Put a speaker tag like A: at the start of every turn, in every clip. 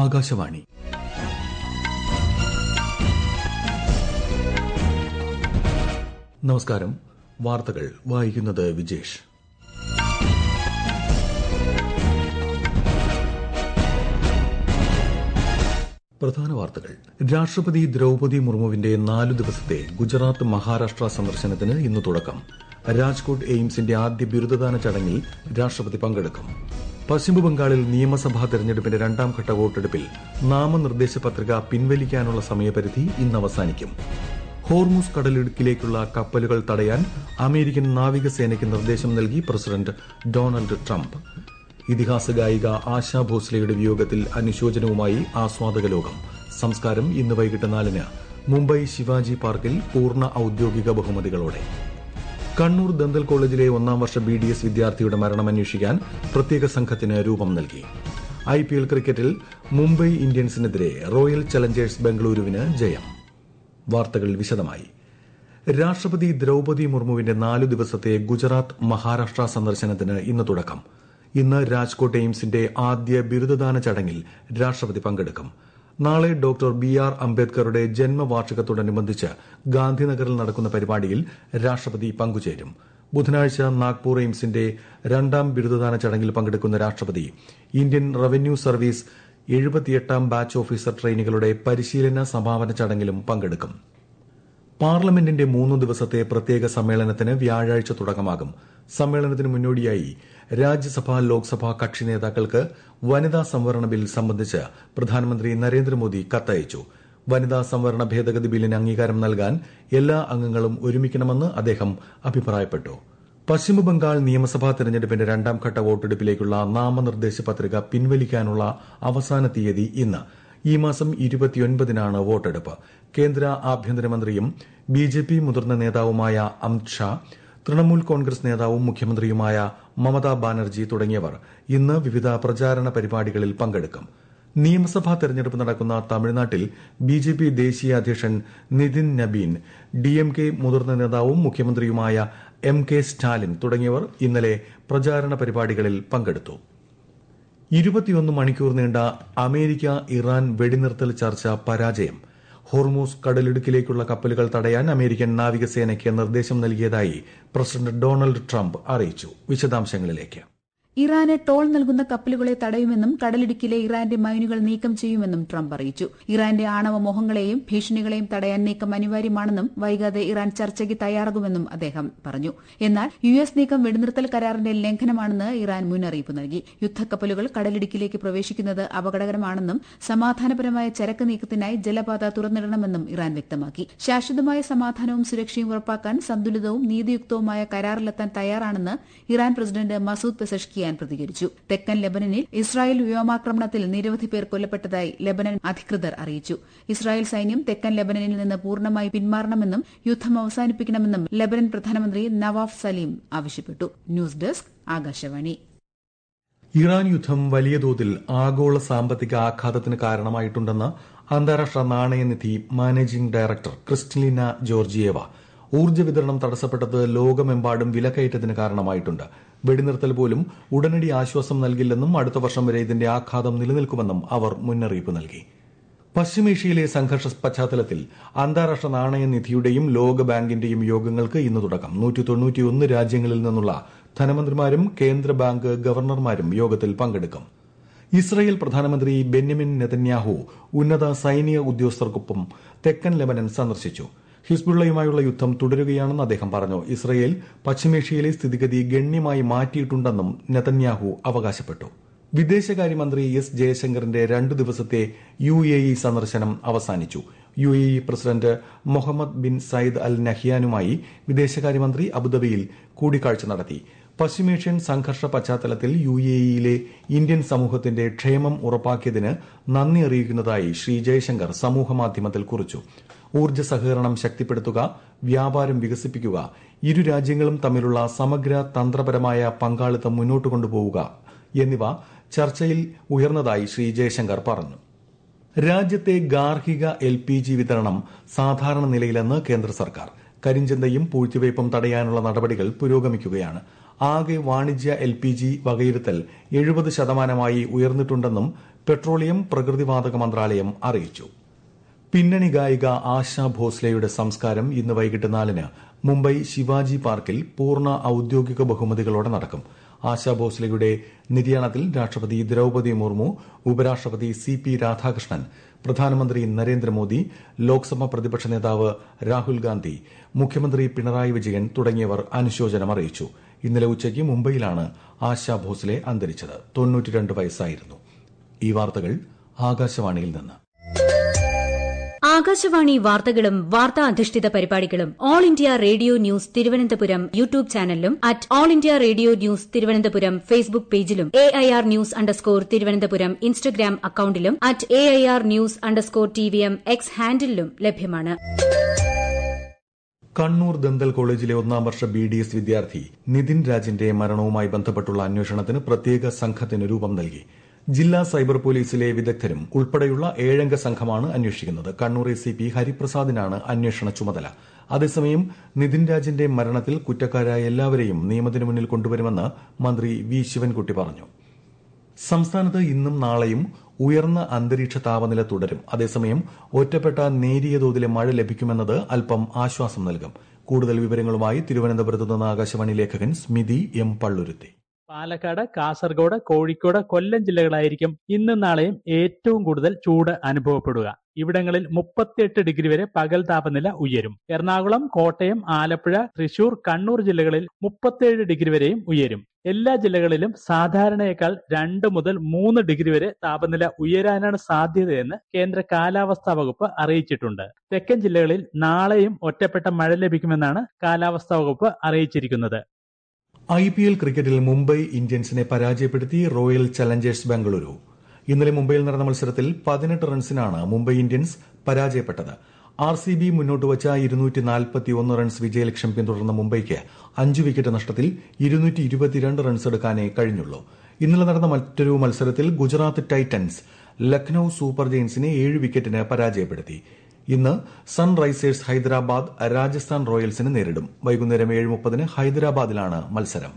A: ആകാശവാണി നമസ്കാരം വാർത്തകൾ വായിക്കുന്നത് വിജേഷ് പ്രധാന വാർത്തകൾ രാഷ്ട്രപതി ദ്രൌപതി മുർമുവിന്റെ നാലു ദിവസത്തെ ഗുജറാത്ത് മഹാരാഷ്ട്ര സന്ദർശനത്തിന് ഇന്ന് തുടക്കം രാജ്കോട്ട് എയിംസിന്റെ ആദ്യ ബിരുദദാന ചടങ്ങിൽ രാഷ്ട്രപതി പങ്കെടുക്കും പശ്ചിമബംഗാളിൽ നിയമസഭാ തെരഞ്ഞെടുപ്പിന്റെ രണ്ടാംഘട്ട വോട്ടെടുപ്പിൽ നാമനിർദ്ദേശ പത്രിക പിൻവലിക്കാനുള്ള സമയപരിധി ഇന്ന് അവസാനിക്കും ഹോർമുസ് കടലിടുക്കിലേക്കുള്ള കപ്പലുകൾ തടയാൻ അമേരിക്കൻ നാവികസേനയ്ക്ക് നിർദ്ദേശം നൽകി പ്രസിഡന്റ് ഡൊണാൾഡ് ട്രംപ് ഇതിഹാസ ഗായിക ആശാ ഭോസ്ലെയുടെ വിയോഗത്തിൽ അനുശോചനവുമായി ആസ്വാദക ലോകം സംസ്കാരം ഇന്ന് വൈകിട്ട് നാലിന് മുംബൈ ശിവാജി പാർക്കിൽ പൂർണ്ണ ഔദ്യോഗിക ബഹുമതികളോടെ കണ്ണൂർ ദന്തൽ കോളേജിലെ ഒന്നാം വർഷ ബി ഡി എസ് വിദ്യാർത്ഥിയുടെ മരണം അന്വേഷിക്കാൻ പ്രത്യേക സംഘത്തിന് രൂപം നൽകി ഐ പി എൽ ക്രിക്കറ്റിൽ മുംബൈ ഇന്ത്യൻസിനെതിരെ റോയൽ ചലഞ്ചേഴ്സ് ബംഗളൂരുവിന് ജയം വാർത്തകൾ വിശദമായി രാഷ്ട്രപതി ദ്രൌപതി മുർമുവിന്റെ നാലു ദിവസത്തെ ഗുജറാത്ത് മഹാരാഷ്ട്ര സന്ദർശനത്തിന് ഇന്ന് തുടക്കം ഇന്ന് രാജ്കോട്ട് എയിംസിന്റെ ആദ്യ ബിരുദദാന ചടങ്ങിൽ രാഷ്ട്രപതി പങ്കെടുക്കും നാളെ ഡോക്ടർ ബി ആർ അംബേദ്കറുടെ ജന്മവാർഷികത്തോടനുബന്ധിച്ച് ഗാന്ധിനഗറിൽ നടക്കുന്ന പരിപാടിയിൽ രാഷ്ട്രപതി പങ്കുചേരും ബുധനാഴ്ച നാഗ്പൂർ എയിംസിന്റെ രണ്ടാം ബിരുദദാന ചടങ്ങിൽ പങ്കെടുക്കുന്ന രാഷ്ട്രപതി ഇന്ത്യൻ റവന്യൂ സർവീസ് എഴുപത്തിയെട്ടാം ബാച്ച് ഓഫീസർ ട്രെയിനികളുടെ പരിശീലന സമാപന ചടങ്ങിലും പങ്കെടുക്കും പാർലമെന്റിന്റെ മൂന്നു ദിവസത്തെ പ്രത്യേക സമ്മേളനത്തിന് വ്യാഴാഴ്ച തുടക്കമാകും സമ്മേളനത്തിന് മുന്നോടിയായി രാജ്യസഭാ ലോക്സഭാ കക്ഷി നേതാക്കൾക്ക് വനിതാ സംവരണ ബിൽ സംബന്ധിച്ച് പ്രധാനമന്ത്രി നരേന്ദ്രമോദി കത്തയച്ചു വനിതാ സംവരണ ഭേദഗതി ബില്ലിന് അംഗീകാരം നൽകാൻ എല്ലാ അംഗങ്ങളും ഒരുമിക്കണമെന്ന് അദ്ദേഹം അഭിപ്രായപ്പെട്ടു പശ്ചിമബംഗാൾ നിയമസഭാ തെരഞ്ഞെടുപ്പിന്റെ രണ്ടാംഘട്ട വോട്ടെടുപ്പിലേക്കുള്ള നാമനിർദ്ദേശ പത്രിക പിൻവലിക്കാനുള്ള അവസാന തീയതി ഇന്ന് ഈ മാസം ഇരുപത്തിയൊൻപതിനാണ് വോട്ടെടുപ്പ് കേന്ദ്ര ആഭ്യന്തരമന്ത്രിയും ബി ജെ പി മുതിർന്ന നേതാവുമായ അമിത് ഷാ തൃണമൂൽ കോൺഗ്രസ് നേതാവും മുഖ്യമന്ത്രിയുമായ മമതാ ബാനർജി തുടങ്ങിയവർ ഇന്ന് വിവിധ പ്രചാരണ പരിപാടികളിൽ പങ്കെടുക്കും നിയമസഭാ തെരഞ്ഞെടുപ്പ് നടക്കുന്ന തമിഴ്നാട്ടിൽ ബി ജെ പി ദേശീയ അധ്യക്ഷൻ Nitin Nabin D M K മുതിർന്ന നേതാവും മുഖ്യമന്ത്രിയുമായ എം കെ സ്റ്റാലിൻ തുടങ്ങിയവർ ഇന്നലെ പ്രചാരണ പരിപാടികളിൽ പങ്കെടുത്തു ഇരുപത്തിയൊന്ന് മണിക്കൂർ നീണ്ട അമേരിക്ക ഇറാൻ വെടിനിർത്തൽ ചർച്ച പരാജയം ഹോർമൂസ് കടലിടുക്കിലേക്കുള്ള കപ്പലുകൾ തടയാൻ അമേരിക്കൻ നാവികസേനയ്ക്ക് നിർദ്ദേശം നൽകിയതായി പ്രസിഡന്റ് ഡൊണാൾഡ് ട്രംപ് അറിയിച്ചു വിശദാംശങ്ങളിലേക്ക്
B: ഇറാന് ടോൾ നൽകുന്ന കപ്പലുകളെ തടയുമെന്നും കടലിടുക്കിലെ ഇറാന്റെ മൈനുകൾ നീക്കം ചെയ്യുമെന്നും ട്രംപ് അറിയിച്ചു ഇറാന്റെ ആണവ മോഹങ്ങളെയും ഭീഷണികളെയും തടയാൻ നീക്കം അനിവാര്യമാണെന്നും വൈകാതെ ഇറാൻ ചർച്ചയ്ക്ക് തയ്യാറാകുമെന്നും അദ്ദേഹം പറഞ്ഞു എന്നാൽ യു എസ് നീക്കം വെടിനിർത്തൽ കരാറിന്റെ ലംഘനമാണെന്ന് ഇറാൻ മുന്നറിയിപ്പ് നൽകി യുദ്ധക്കപ്പലുകൾ കടലിടുക്കിലേക്ക് പ്രവേശിക്കുന്നത് അപകടകരമാണെന്നും സമാധാനപരമായ ചരക്ക് നീക്കത്തിനായി ജലപാത തുറന്നിടണമെന്നും ഇറാൻ വ്യക്തമാക്കി ശാശ്വതമായ സമാധാനവും സുരക്ഷയും ഉറപ്പാക്കാൻ സന്തുലിതവും നീതിയുക്തവുമായ കരാറിലെത്താൻ തയ്യാറാണെന്ന് ഇറാൻ പ്രസിഡന്റ് മസൂദ് പെസഷ്കിയാൻ പ്രതികരിച്ചു തെക്കൻ ലെബനനിൽ ഇസ്രായേൽ വ്യോമാക്രമണത്തിൽ നിരവധി പേർ കൊല്ലപ്പെട്ടതായി ലെബനൻ അധികൃതർ അറിയിച്ചു ഇസ്രായേൽ സൈന്യം തെക്കൻ ലെബനനിൽ നിന്ന് പൂർണ്ണമായി പിന്മാറണമെന്നും യുദ്ധം അവസാനിപ്പിക്കണമെന്നും ലെബനൻ പ്രധാനമന്ത്രി നവാഫ് സലീം ആവശ്യപ്പെട്ടു ന്യൂസ് ഡെസ്ക് ആകാശവാണി
A: ഇറാൻ യുദ്ധം വലിയ തോതിൽ ആഗോള സാമ്പത്തിക ആഘാതത്തിന് കാരണമായിട്ടുണ്ടെന്ന് അന്താരാഷ്ട്ര നാണയനിധി മാനേജിംഗ് ഡയറക്ടർ ക്രിസ്റ്റലിന ജോർജിയേവ ഊർജ്ജ വിതരണം തടസ്സപ്പെട്ടത് ലോകമെമ്പാടും വിലക്കയറ്റത്തിന് കാരണമായിട്ടുണ്ട് വെടിനിർത്തൽ പോലും ഉടനടി ആശ്വാസം നൽകില്ലെന്നും അടുത്ത വർഷം വരെ ഇതിന്റെ ആഘാതം നിലനിൽക്കുമെന്നും അവർ മുന്നറിയിപ്പ് നൽകി പശ്ചിമേഷ്യയിലെ സംഘർഷ പശ്ചാത്തലത്തിൽ അന്താരാഷ്ട്ര നാണയനിധിയുടെയും ലോകബാങ്കിന്റെയും യോഗങ്ങൾക്ക് ഇന്ന് തുടക്കം നൂറ്റി തൊണ്ണൂറ്റിയൊന്ന് രാജ്യങ്ങളിൽ നിന്നുള്ള ധനമന്ത്രിമാരും കേന്ദ്ര ബാങ്ക് ഗവർണർമാരും യോഗത്തിൽ പങ്കെടുക്കും ഇസ്രയേൽ പ്രധാനമന്ത്രി ബെന്യമിൻ നെതന്യാഹു ഉന്നത സൈനിക ഉദ്യോഗസ്ഥർക്കൊപ്പം തെക്കൻ ലെബനൻ സന്ദർശിച്ചു ഹിസ്ബുള്ളയുമായുള്ള യുദ്ധം തുടരുകയാണെന്ന് അദ്ദേഹം പറഞ്ഞു ഇസ്രയേൽ പശ്ചിമേഷ്യയിലെ സ്ഥിതിഗതി ഗണ്യമായി മാറ്റിയിട്ടുണ്ടെന്നും നെതന്യാഹു അവകാശപ്പെട്ടു വിദേശകാര്യമന്ത്രി എസ് ജയശങ്കറിന്റെ രണ്ടു ദിവസത്തെ യു എ ഇ സന്ദർശനം അവസാനിച്ചു U A E president Mohamed bin Zayed Al നഹ്യാനുമായി വിദേശകാര്യമന്ത്രി അബുദാബിയിൽ കൂടിക്കാഴ്ച നടത്തി പശ്ചിമേഷ്യൻ സംഘർഷ പശ്ചാത്തലത്തിൽ യു എ ഇയിലെ ഇന്ത്യൻ സമൂഹത്തിന്റെ ക്ഷേമം ഉറപ്പാക്കിയതിന് നന്ദി അറിയിക്കുന്നതായി ശ്രീ ജയശങ്കർ സമൂഹമാധ്യമത്തിൽ കുറിച്ചു ഊർജ്ജ സഹകരണം ശക്തിപ്പെടുത്തുക വ്യാപാരം വികസിപ്പിക്കുക ഇരു രാജ്യങ്ങളും തമ്മിലുള്ള സമഗ്ര തന്ത്രപരമായ പങ്കാളിത്തം മുന്നോട്ട് കൊണ്ടുപോവുക എന്നിവ ചർച്ചയിൽ ഉയർന്നതായി ശ്രീ ജയശങ്കർ പറഞ്ഞു രാജ്യത്തെ ഗാർഹിക എൽ പി ജി വിതരണം സാധാരണ നിലയിലെന്ന് കേന്ദ്ര സർക്കാർ കരിഞ്ചന്തയും പൂഴ്ത്തിവയ്പും തടയാനുള്ള നടപടികൾ പുരോഗമിക്കുകയാണ് ആകെ വാണിജ്യ എൽ പി ജി വകയിരുത്തൽ എഴുപത് ശതമാനമായി ഉയർന്നിട്ടുണ്ടെന്നും പെട്രോളിയം പ്രകൃതിവാതക മന്ത്രാലയം അറിയിച്ചു പിന്നണി ഗായിക ആശ ഭോസ്ലെയുടെ സംസ്കാരം ഇന്ന് വൈകിട്ട് നാലിന് മുംബൈ ശിവാജി പാർക്കിൽ പൂർണ്ണ ഔദ്യോഗിക ബഹുമതികളോടെ നടക്കും ആശാ ഭോസ്ലെയുടെ നിര്യാണത്തിൽ രാഷ്ട്രപതി ദ്രൌപതി മുർമു ഉപരാഷ്ട്രപതി സി പി രാധാകൃഷ്ണൻ പ്രധാനമന്ത്രി നരേന്ദ്രമോദി ലോക്സഭാ പ്രതിപക്ഷ നേതാവ് രാഹുൽ ഗാന്ധി മുഖ്യമന്ത്രി പിണറായി വിജയൻ തുടങ്ങിയവർ അനുശോചനം അറിയിച്ചു ഇന്നലെ ഉച്ചയ്ക്ക് മുംബൈയിലാണ് ആശാ ഭോസ്ലെ അന്തരിച്ചത് തൊണ്ണൂറ്റിരണ്ട് വയസ്സായിരുന്നു ഈ വാർത്തകൾ ആകാശവാണിയിൽ നിന്ന്
C: ആകാശവാണി വാർത്തകളും വാർത്താ അധിഷ്ഠിത പരിപാടികളും all India radio news Thiruvananthapuram YouTube ചാനലിലും at all India radio news Thiruvananthapuram Facebook പേജിലും A I R news underscore Thiruvananthapuram Instagram അക്കൌണ്ടിലും at A I R news underscore T V M X ഹാൻഡിലും ലഭ്യമാണ്
A: കണ്ണൂർ ദന്തൽ കോളേജിലെ ഒന്നാം വർഷ ബി ഡി എസ് വിദ്യാർത്ഥി നിതിൻ രാജിന്റെ മരണവുമായി ബന്ധപ്പെട്ടുള്ള അന്വേഷണത്തിന് പ്രത്യേക സംഘത്തിന് രൂപം നൽകി ജില്ലാ സൈബർ പോലീസിലെ വിദഗ്ധരും ഉൾപ്പെടെയുള്ള ഏഴംഗ സംഘമാണ് അന്വേഷിക്കുന്നത് കണ്ണൂർ എ സി പി ഹരിപ്രസാദിനാണ് അന്വേഷണ ചുമതല അതേസമയം നിതിൻ രാജിന്റെ മരണത്തിൽ കുറ്റക്കാരായ എല്ലാവരെയും നിയമത്തിന് മുന്നിൽ കൊണ്ടുവരുമെന്ന് മന്ത്രി വി ശിവൻകുട്ടി പറഞ്ഞു സംസ്ഥാനത്ത് ഇന്നും നാളെയും ഉയർന്ന അന്തരീക്ഷ താപനില തുടരും അതേസമയം ഒറ്റപ്പെട്ട നേരിയ തോതിലെ മഴ ലഭിക്കുമെന്നത് അല്പം ആശ്വാസം നൽകും കൂടുതൽ വിവരങ്ങളുമായി തിരുവനന്തപുരത്ത് നിന്ന് ആകാശവാണി ലേഖകൻ സ്മിതി എം പള്ളുരുത്തി
D: പാലക്കാട് കാസർഗോഡ് കോഴിക്കോട് കൊല്ലം ജില്ലകളായിരിക്കും ഇന്നും നാളെയും ഏറ്റവും കൂടുതൽ ചൂട് അനുഭവപ്പെടുക ഇവിടങ്ങളിൽ മുപ്പത്തിയെട്ട് ഡിഗ്രി വരെ പകൽ താപനില ഉയരും എറണാകുളം കോട്ടയം ആലപ്പുഴ തൃശൂർ കണ്ണൂർ ജില്ലകളിൽ മുപ്പത്തിയേഴ് ഡിഗ്രി വരെയും ഉയരും എല്ലാ ജില്ലകളിലും സാധാരണയേക്കാൾ രണ്ട് മുതൽ മൂന്ന് ഡിഗ്രി വരെ താപനില ഉയരാനാണ് സാധ്യതയെന്ന് കേന്ദ്ര കാലാവസ്ഥാ വകുപ്പ് അറിയിച്ചിട്ടുണ്ട് തെക്കൻ ജില്ലകളിൽ നാളെയും ഒറ്റപ്പെട്ട മഴ ലഭിക്കുമെന്നാണ് കാലാവസ്ഥാ വകുപ്പ് അറിയിച്ചിരിക്കുന്നത്
A: ഐ പി എൽ ക്രിക്കറ്റിൽ മുംബൈ ഇന്ത്യൻസിനെ പരാജയപ്പെടുത്തി റോയൽ ചലഞ്ചേഴ്സ് ബംഗളൂരു ഇന്നലെ മുംബൈയിൽ നടന്ന മത്സരത്തിൽ പതിനെട്ട് റൺസിനാണ് മുംബൈ ഇന്ത്യൻസ് പരാജയപ്പെട്ടത് ആർ സി ബി മുന്നോട്ട് വച്ച ഇരുന്നൂറ്റി നാൽപ്പത്തിയൊന്ന് റൺസ് വിജയലക്ഷ്യം പിന്തുടർന്ന മുംബൈക്ക് അഞ്ച് വിക്കറ്റ് നഷ്ടത്തിൽ ഇരുന്നൂറ്റി ഇരുപത്തിരണ്ട് റൺസ് എടുക്കാനേ കഴിഞ്ഞുള്ളൂ ഇന്നലെ നടന്ന മറ്റൊരു മത്സരത്തിൽ ഗുജറാത്ത് ടൈറ്റൻസ് ലക്നൌ സൂപ്പർ ജയൻസിനെ ഏഴ് വിക്കറ്റിന് പരാജയപ്പെടുത്തി ഇന്ന് സൺറൈസേഴ്സ് ഹൈദരാബാദ് രാജസ്ഥാൻ റോയൽസിനെ നേരിടും വൈകുന്നേരം ഏഴ് മുപ്പതിന് ഹൈദരാബാദിലാണ് മത്സരം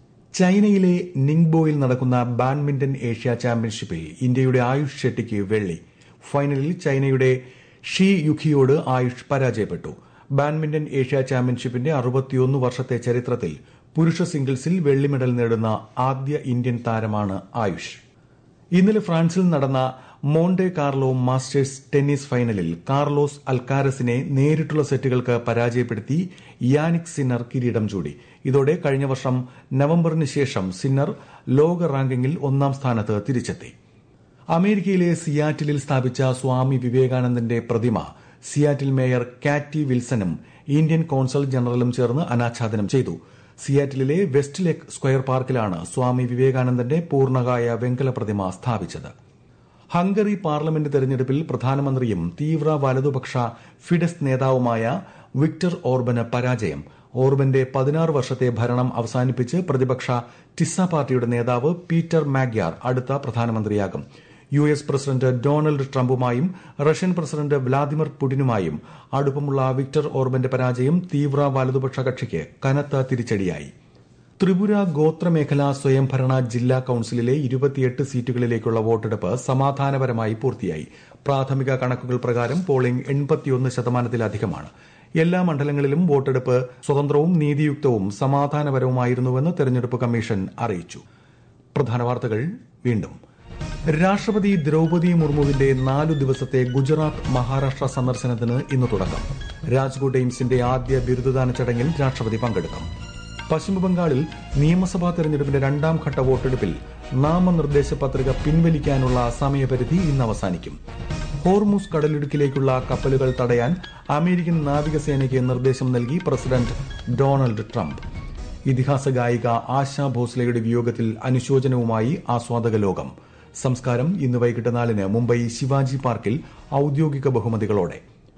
A: ചൈനയിലെ നിങ്ബോയിൽ നടക്കുന്ന ബാഡ്മിന്റൺ ഏഷ്യ ചാമ്പ്യൻഷിപ്പിൽ ഇന്ത്യയുടെ ആയുഷ് ഷെട്ടിക്ക് വെള്ളി ഫൈനലിൽ ചൈനയുടെ ഷീ യുഖിയോട് ആയുഷ് പരാജയപ്പെട്ടു ബാഡ്മിന്റൺ ഏഷ്യ ചാമ്പ്യൻഷിപ്പിന്റെ അറുപത്തിയൊന്ന് വർഷത്തെ ചരിത്രത്തിൽ പുരുഷ സിംഗിൾസിൽ വെള്ളി മെഡൽ നേടുന്ന ആദ്യ ഇന്ത്യൻ താരമാണ് ആയുഷ് ഇന്നലെ ഫ്രാൻസിൽ നടന്ന മോണ്ടെ കാർലോ മാസ്റ്റേഴ്സ് ടെന്നീസ് ഫൈനലിൽ കാർലോസ് അൽക്കാരസിനെ നേരിട്ടുള്ള സെറ്റുകൾക്ക് പരാജയപ്പെടുത്തി യാനിക് സിന്നർ കിരീടം ചൂടി ഇതോടെ കഴിഞ്ഞ വർഷം നവംബറിന് ശേഷം സിന്നർ ലോക റാങ്കിങ്ങിൽ ഒന്നാം സ്ഥാനത്ത് തിരിച്ചെത്തി അമേരിക്കയിലെ സിയാറ്റിലിൽ സ്ഥാപിച്ച സ്വാമി വിവേകാനന്ദന്റെ പ്രതിമ സിയാറ്റിൽ മേയർ കാറ്റി വിൽസണും ഇന്ത്യൻ കോൺസൽ ജനറലും ചേർന്ന് അനാച്ഛാദനം ചെയ്തു സിയാറ്റിലിലെ വെസ്റ്റ് ലേക്ക് സ്ക്വയർ പാർക്കിലാണ് സ്വാമി വിവേകാനന്ദന്റെ പൂർണ്ണകായ വെങ്കല പ്രതിമ സ്ഥാപിച്ചത് ഹംഗറി പാർലമെന്റ് തെരഞ്ഞെടുപ്പിൽ പ്രധാനമന്ത്രിയും തീവ്ര വലതുപക്ഷ ഫിഡസ് നേതാവുമായ വിക്ടർ ഓർബന് പരാജയം ഓർബന്റെ പതിനാറ് വർഷത്തെ ഭരണം അവസാനിപ്പിച്ച് പ്രതിപക്ഷ ടിസ പാർട്ടിയുടെ നേതാവ് പീറ്റർ മാഗ്യാർ അടുത്ത പ്രധാനമന്ത്രിയാകും യു എസ് പ്രസിഡന്റ് ഡൊണാൾഡ് ട്രംപുമായും റഷ്യൻ പ്രസിഡന്റ് വ്ളാദിമിർ പുടിനുമായും അടുപ്പമുള്ള വിക്ടർ ഓർബന്റെ പരാജയം തീവ്ര വലതുപക്ഷ കക്ഷിക്ക് കനത്ത തിരിച്ചടിയായി ത്രിപുര ഗോത്രമേഖലാ സ്വയംഭരണ ജില്ലാ കൌൺസിലിലെ ഇരുപത്തിയെട്ട് സീറ്റുകളിലേക്കുള്ള വോട്ടെടുപ്പ് സമാധാനപരമായി പൂർത്തിയായി പ്രാഥമിക കണക്കുകൾ പ്രകാരം പോളിംഗ് എൺപത്തിയൊന്ന് ശതമാനത്തിലധികമാണ് എല്ലാ മണ്ഡലങ്ങളിലും വോട്ടെടുപ്പ് സ്വതന്ത്രവും നീതിയുക്തവും സമാധാനപരവുമായിരുന്നുവെന്ന് തെരഞ്ഞെടുപ്പ് കമ്മീഷൻ അറിയിച്ചു പ്രധാന വാർത്തകൾ വീണ്ടും രാഷ്ട്രപതി ദ്രൌപതി മുർമുവിന്റെ നാലു ദിവസത്തെ ഗുജറാത്ത് മഹാരാഷ്ട്ര സന്ദർശനത്തിന് ഇന്ന് തുടക്കം രാജ്കോട്ട് എയിംസിന്റെ ആദ്യ ബിരുദദാന ചടങ്ങിൽ രാഷ്ട്രപതി പങ്കെടുക്കും പശ്ചിമബംഗാളിൽ നിയമസഭാ തെരഞ്ഞെടുപ്പിന്റെ രണ്ടാം ഘട്ട വോട്ടെടുപ്പിൽ നാമനിർദ്ദേശ പത്രിക പിൻവലിക്കാനുള്ള സമയപരിധി ഇന്ന് അവസാനിക്കും ഹോർമുസ് കടലിടുക്കിലേക്കുള്ള കപ്പലുകൾ തടയാൻ അമേരിക്കൻ നാവികസേനയ്ക്ക് നിർദ്ദേശം നൽകി പ്രസിഡന്റ് ഡൊണാൾഡ് ട്രംപ് ഇതിഹാസ ഗായിക ആശാ ഭോസ്ലെയുടെ വിയോഗത്തിൽ അനുശോചനവുമായി ആസ്വാദക ലോകം സംസ്കാരം ഇന്ന് വൈകിട്ട് നാലിന് മുംബൈ ശിവാജി പാർക്കിൽ ഔദ്യോഗിക ബഹുമതികളോടെ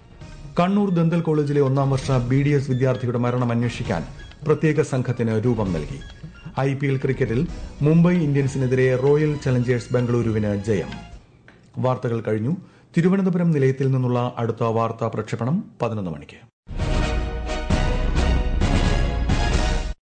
A: കണ്ണൂർ ദന്തൽ കോളേജിലെ ഒന്നാം വർഷ ബി ഡി എസ് വിദ്യാർത്ഥിയുടെ മരണം അന്വേഷിക്കാൻ പ്രത്യേക സംഘത്തിന് രൂപം നൽകി ഐ പി എൽ ക്രിക്കറ്റിൽ മുംബൈ ഇന്ത്യൻസിനെതിരെ റോയൽ ചലഞ്ചേഴ്സ് ബംഗളൂരുവിന് ജയം വാർത്തകൾ കഴിഞ്ഞു തിരുവനന്തപുരം നിലയത്തിൽ നിന്നുള്ള അടുത്ത വാർത്താ പ്രക്ഷേപണം പതിനൊന്ന് മണിക്ക്